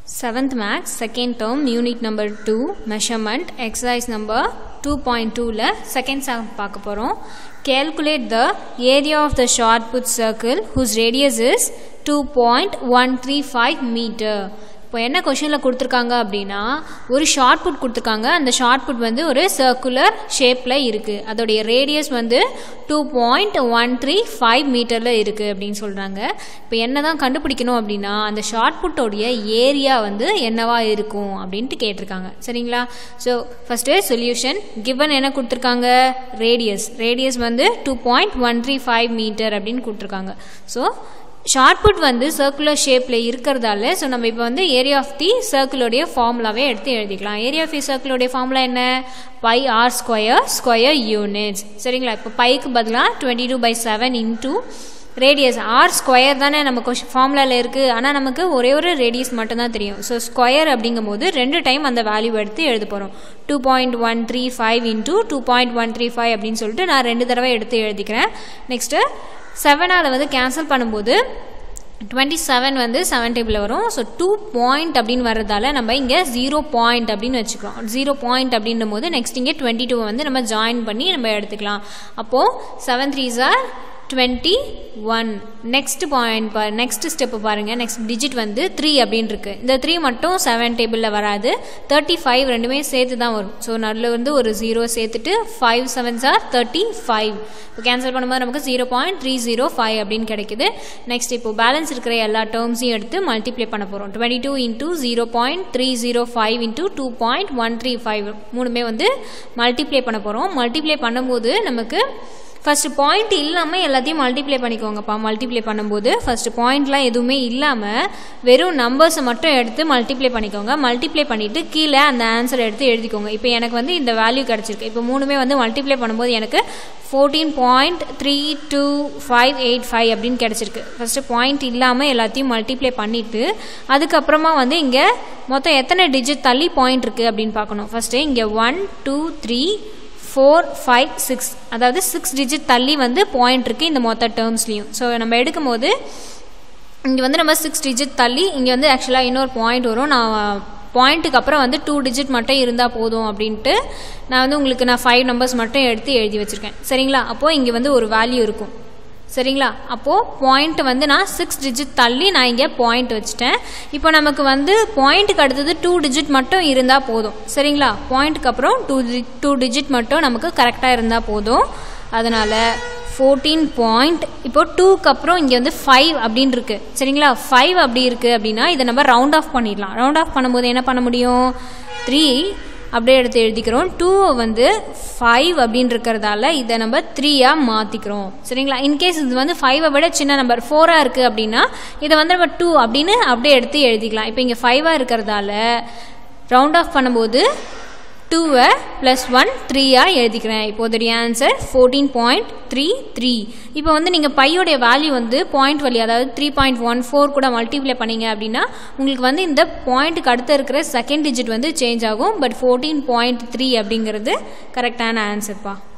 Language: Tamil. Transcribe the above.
seventh maths second term unit number two measurement exercise number two point டூவில் செகண்ட் சம் பார்க்க போகிறோம் calculate the area of the shot put circle whose radius is two point one three five metre இப்போ என்ன கொஷனில் கொடுத்துருக்காங்க அப்படின்னா ஒரு ஷார்ட் புட் கொடுத்துருக்காங்க அந்த ஷார்ட் புட் வந்து ஒரு சர்க்குலர் ஷேப்பில் இருக்குது அதோடைய ரேடியஸ் வந்து two point one three five மீட்டரில் இருக்குது அப்படின்னு சொல்கிறாங்க இப்போ என்ன தான் கண்டுபிடிக்கணும் அப்படின்னா அந்த ஷார்ட் புட்டோடைய ஏரியா வந்து என்னவா இருக்கும் அப்படின்ட்டு கேட்டிருக்காங்க சரிங்களா ஸோ ஃபஸ்ட்டு சொல்யூஷன் கிவன் என்ன கொடுத்துருக்காங்க ரேடியஸ் ரேடியஸ் வந்து two point one three five metre அப்படின்னு கொடுத்துருக்காங்க ஸோ ஷார்ட் புட் வந்து சர்க்குலர் ஷேப்பில் இருக்கிறதால ஸோ நம்ம இப்போ வந்து ஏரியா ஆஃப் தி சர்க்கிளோடைய ஃபார்முலாவே எடுத்து எழுதிக்கலாம் ஏரியா ஆஃப் தி சர்க்கிளோடைய ஃபார்முலா என்ன pi r square square units சரிங்களா இப்போ பைக்கு பதிலாக twenty two by seven into radius r square தானே நம்ம கொஷ் ஃபார்முலாவில் இருக்குது ஆனால் நமக்கு ஒரே ஒரு ரேடியஸ் மட்டும்தான் தெரியும் ஸோ ஸ்கொயர் அப்படிங்கும்போது ரெண்டு டைம் அந்த வேல்யூ எடுத்து எழுத போகிறோம் two point one three five into two point one three five அப்படின்னு சொல்லிட்டு நான் ரெண்டு தடவை எடுத்து எழுதிக்கிறேன் நெக்ஸ்ட்டு செவனால் வந்து கேன்சல் பண்ணும்போது டுவெண்ட்டி செவன் வந்து செவன் டேபிள் வரும் ஸோ டூ பாயிண்ட் அப்படின்னு வர்றதால நம்ம இங்கே ஜீரோ பாயிண்ட் அப்படின்னு வச்சுக்கிறோம் ஜீரோ பாயிண்ட் அப்படின்னும் போது நெக்ஸ்ட் இங்கே டுவெண்ட்டி டூ வந்து நம்ம ஜாயின் பண்ணி நம்ம எடுத்துக்கலாம் அப்போது seven three are twenty one next point பா நெக்ஸ்ட் ஸ்டெப்பு பாருங்கள் நெக்ஸ்ட் டிஜிட் வந்து த்ரீ அப்படின்னு இருக்குது இந்த த்ரீ மட்டும் செவன் டேபிளில் வராது தேர்ட்டி ஃபைவ் ரெண்டுமே சேர்த்து தான் வரும் ஸோ நடுவில் வந்து ஒரு ஜீரோ சேர்த்துட்டு five seven are thirty five இப்போ கேன்சல் பண்ணும்போது நமக்கு zero point three zero five அப்படின்னு கிடைக்குது நெக்ஸ்ட் இப்போ பேலன்ஸ் இருக்கிற எல்லா டேர்ம்ஸையும் எடுத்து மல்டிப்ளை பண்ண போகிறோம் twenty two into zero point three zero five into two point one three five மூணுமே வந்து மல்டிப்ளை பண்ண போகிறோம் மல்டிப்ளை பண்ணும்போது நமக்கு ஃபஸ்ட்டு பாயிண்ட் இல்லாமல் எல்லாத்தையும் மல்டிப்ளை பண்ணிக்கோங்கப்பா மல்டிப்ளை பண்ணும்போது ஃபஸ்ட்டு பாயிண்ட்லாம் எதுவுமே இல்லாமல் வெறும் நம்பர்ஸை மட்டும் எடுத்து மல்டிப்ளை பண்ணிக்கோங்க மல்டிப்ளை பண்ணிவிட்டு கீழே அந்த ஆன்சரை எடுத்து எழுதிக்கோங்க இப்போ எனக்கு வந்து இந்த வேல்யூ கிடச்சிருக்கு இப்போ மூணுமே வந்து மல்டிப்ளை பண்ணும்போது எனக்கு fourteen point three two five eight five அப்படின்னு கிடச்சிருக்கு ஃபஸ்ட்டு பாயிண்ட் இல்லாமல் எல்லாத்தையும் மல்டிப்ளை பண்ணிவிட்டு அதுக்கப்புறமா வந்து இங்கே மொத்தம் எத்தனை டிஜிட் தள்ளி பாயிண்ட் இருக்குது அப்படின்னு பார்க்கணும் ஃபஸ்ட்டு இங்கே one two three four five six அதாவது சிக்ஸ் டிஜிட் தள்ளி வந்து பாயிண்ட் இருக்குது இந்த மொத்த டேர்ம்ஸ்லேயும் ஸோ நம்ம எடுக்கும்போது இங்கே வந்து நம்ம சிக்ஸ் டிஜிட் தள்ளி இங்கே வந்து ஆக்சுவலாக இன்னொரு பாயிண்ட் வரும் நான் பாயிண்ட்டுக்கு அப்புறம் வந்து டூ டிஜிட் மட்டும் இருந்தால் போதும் அப்படின்ட்டு நான் வந்து உங்களுக்கு நான் ஃபைவ் நம்பர்ஸ் மட்டும் எடுத்து எழுதி வச்சுருக்கேன் சரிங்களா அப்போது இங்கே வந்து ஒரு வேல்யூ இருக்கும் சரிங்களா அப்போது பாயிண்ட் வந்து நான் சிக்ஸ் டிஜிட் தள்ளி நான் இங்கே பாயிண்ட் வச்சுட்டேன் இப்போ நமக்கு வந்து பாயிண்ட்டுக்கு அடுத்தது டூ டிஜிட் மட்டும் இருந்தால் போதும் சரிங்களா பாயிண்ட்டுக்கு அப்புறம் டூ டூ டிஜிட் மட்டும் நமக்கு கரெக்டாக இருந்தால் போதும் அதனால் ஃபோர்டீன் பாயிண்ட் இப்போ டூக்கு அப்புறம் இங்கே வந்து ஃபைவ் அப்படின்னு இருக்கு சரிங்களா ஃபைவ் அப்படி இருக்குது அப்படின்னா இதை நம்ம ரவுண்ட் ஆஃப் பண்ணிடலாம் ரவுண்ட் ஆஃப் பண்ணும்போது என்ன பண்ண முடியும் த்ரீ அப்படியே எடுத்து எழுதிக்கிறோம் டூ வந்து ஃபைவ் அப்படின்னு இருக்கிறதால இதை நம்ம த்ரீயாக மாற்றிக்கிறோம் சரிங்களா இன்கேஸ் இது வந்து ஃபைவை விட சின்ன நம்பர் ஃபோராக இருக்குது அப்படின்னா இதை வந்து நம்ம டூ அப்படின்னு அப்படியே எடுத்து எழுதிக்கலாம் இப்போ இங்கே ஃபைவாக இருக்கிறதால ரவுண்ட் ஆஃப் பண்ணும்போது டூவை ப்ளஸ் ஒன் த்ரீயாக எழுதிக்கிறேன் இப்போதைய answer fourteen point three three இப்போ வந்து நீங்கள் பையோடைய வேல்யூ வந்து பாயிண்ட் வழி அதாவது த்ரீ பாயிண்ட் ஒன் ஃபோர் கூட மல்டிப்ளை பண்ணீங்க அப்படின்னா உங்களுக்கு வந்து இந்த பாயிண்ட்டுக்கு அடுத்து இருக்கிற செகண்ட் டிஜிட் வந்து சேஞ்ச் ஆகும் பட் ஃபோர்டீன் பாயிண்ட் த்ரீ அப்படிங்கிறது கரெக்டான ஆன்சர்ப்பா